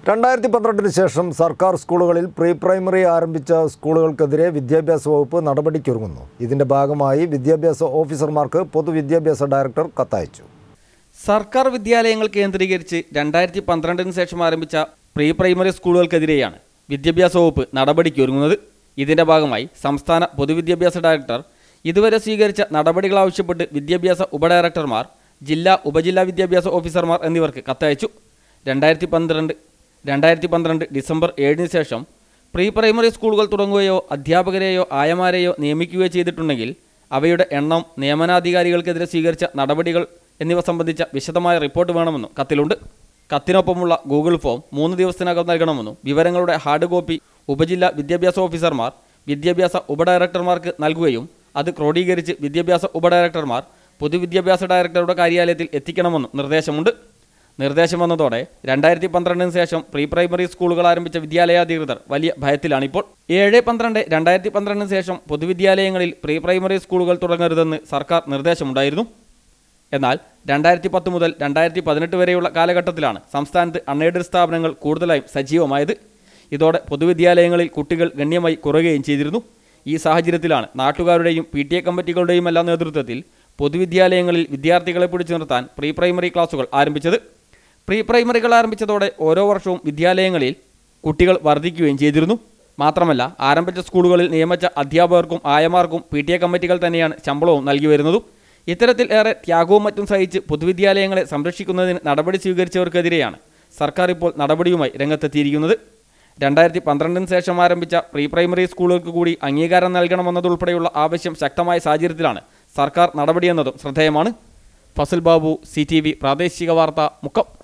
രണ്ടായിരത്തി പന്ത്രണ്ടിന് ശേഷം സർക്കാർ സ്കൂളുകളിൽ പ്രീ പ്രൈമറി ആരംഭിച്ച സ്കൂളുകൾക്കെതിരെ വിദ്യാഭ്യാസ വകുപ്പ് നടപടിക്കൊരുങ്ങുന്നു ഇതിന്റെ ഭാഗമായി വിദ്യാഭ്യാസ ഓഫീസർമാർക്ക് പൊതുവിദ്യാഭ്യാസ ഡയറക്ടർ കത്തയച്ചു സർക്കാർ വിദ്യാലയങ്ങൾ കേന്ദ്രീകരിച്ച് രണ്ടായിരത്തി പന്ത്രണ്ടിന് ശേഷം ആരംഭിച്ച പ്രീ പ്രൈമറി സ്കൂളുകൾക്കെതിരെയാണ് വിദ്യാഭ്യാസ വകുപ്പ് നടപടിക്കൊരുങ്ങുന്നത് ഇതിന്റെ ഭാഗമായി സംസ്ഥാന പൊതുവിദ്യാഭ്യാസ ഡയറക്ടർ ഇതുവരെ സ്വീകരിച്ച നടപടികൾ ആവശ്യപ്പെട്ട് വിദ്യാഭ്യാസ ഉപഡയറക്ടർമാർ ജില്ലാ ഉപജില്ലാ വിദ്യാഭ്യാസ ഓഫീസർമാർ എന്നിവർക്ക് കത്തയച്ചു രണ്ടായിരത്തി പന്ത്രണ്ട് രണ്ടായിരത്തി പന്ത്രണ്ട് ഡിസംബർ ഏഴിന് ശേഷം പ്രീ പ്രൈമറി സ്കൂളുകൾ തുടങ്ങുകയോ അധ്യാപകരെയോ ആയമാരെയോ നിയമിക്കുകയോ ചെയ്തിട്ടുണ്ടെങ്കിൽ അവയുടെ എണ്ണം നിയമനാധികാരികൾക്കെതിരെ സ്വീകരിച്ച നടപടികൾ എന്നിവ സംബന്ധിച്ച വിശദമായ റിപ്പോർട്ട് വേണമെന്നും കത്തിലുണ്ട് കത്തിനൊപ്പമുള്ള ഗൂഗിൾ ഫോം മൂന്ന് ദിവസത്തിനകം നൽകണമെന്നും വിവരങ്ങളുടെ ഹാർഡ് കോപ്പി ഉപജില്ലാ വിദ്യാഭ്യാസ ഓഫീസർമാർ വിദ്യാഭ്യാസ ഉപഡയറക്ടർമാർക്ക് നൽകുകയും അത് ക്രോഡീകരിച്ച് വിദ്യാഭ്യാസ ഉപഡയറക്ടർമാർ പൊതുവിദ്യാഭ്യാസ ഡയറക്ടറുടെ കാര്യാലയത്തിൽ എത്തിക്കണമെന്നും നിർദ്ദേശമുണ്ട് നിർദ്ദേശം വന്നതോടെ രണ്ടായിരത്തി പന്ത്രണ്ടിന് ശേഷം പ്രീ പ്രൈമറി സ്കൂളുകൾ ആരംഭിച്ച വിദ്യാലയാധികൃതർ വലിയ ഭയത്തിലാണിപ്പോൾ ഏഴ് പന്ത്രണ്ട് രണ്ടായിരത്തി പന്ത്രണ്ടിന് ശേഷം പൊതുവിദ്യാലയങ്ങളിൽ പ്രീ പ്രൈമറി സ്കൂളുകൾ തുടങ്ങരുതെന്ന് സർക്കാർ നിർദ്ദേശമുണ്ടായിരുന്നു എന്നാൽ രണ്ടായിരത്തി പത്ത് മുതൽ രണ്ടായിരത്തി പതിനെട്ട് വരെയുള്ള കാലഘട്ടത്തിലാണ് സംസ്ഥാനത്ത് അൺഎയ്ഡഡ് സ്ഥാപനങ്ങൾ കൂടുതലായും സജീവമായത് ഇതോടെ പൊതുവിദ്യാലയങ്ങളിൽ കുട്ടികൾ ഗണ്യമായി കുറയുകയും ചെയ്തിരുന്നു ഈ സാഹചര്യത്തിലാണ് നാട്ടുകാരുടെയും പി ടി എ കമ്മിറ്റികളുടെയും എല്ലാം നേതൃത്വത്തിൽ പൊതുവിദ്യാലയങ്ങളിൽ വിദ്യാർത്ഥികളെ പിടിച്ചു നിർത്താൻ പ്രീ പ്രൈമറി ക്ലാസുകൾ ആരംഭിച്ചത് പ്രീ പ്രൈമറികൾ ആരംഭിച്ചതോടെ ഓരോ വർഷവും വിദ്യാലയങ്ങളിൽ കുട്ടികൾ വർദ്ധിക്കുകയും ചെയ്തിരുന്നു മാത്രമല്ല ആരംഭിച്ച സ്കൂളുകളിൽ നിയമിച്ച അധ്യാപകർക്കും ആയമാർക്കും പി ടി എ കമ്മിറ്റികൾ തന്നെയാണ് ശമ്പളവും നൽകി വരുന്നതും ഇത്തരത്തിൽ ഏറെ ത്യാഗവും മറ്റും സഹിച്ച് പൊതുവിദ്യാലയങ്ങളെ സംരക്ഷിക്കുന്നതിന് നടപടി സ്വീകരിച്ചവർക്കെതിരെയാണ് സർക്കാർ ഇപ്പോൾ നടപടിയുമായി രംഗത്തെത്തിയിരിക്കുന്നത് രണ്ടായിരത്തി പന്ത്രണ്ടിന് ശേഷം ആരംഭിച്ച പ്രീ പ്രൈമറി സ്കൂളുകൾക്ക് കൂടി അംഗീകാരം നൽകണമെന്നതുൾപ്പെടെയുള്ള ആവശ്യം ശക്തമായ സാഹചര്യത്തിലാണ് സർക്കാർ നടപടിയെന്നതും ശ്രദ്ധേയമാണ് ഫസൽ ബാബു സി പ്രാദേശിക വാർത്ത മുക്കം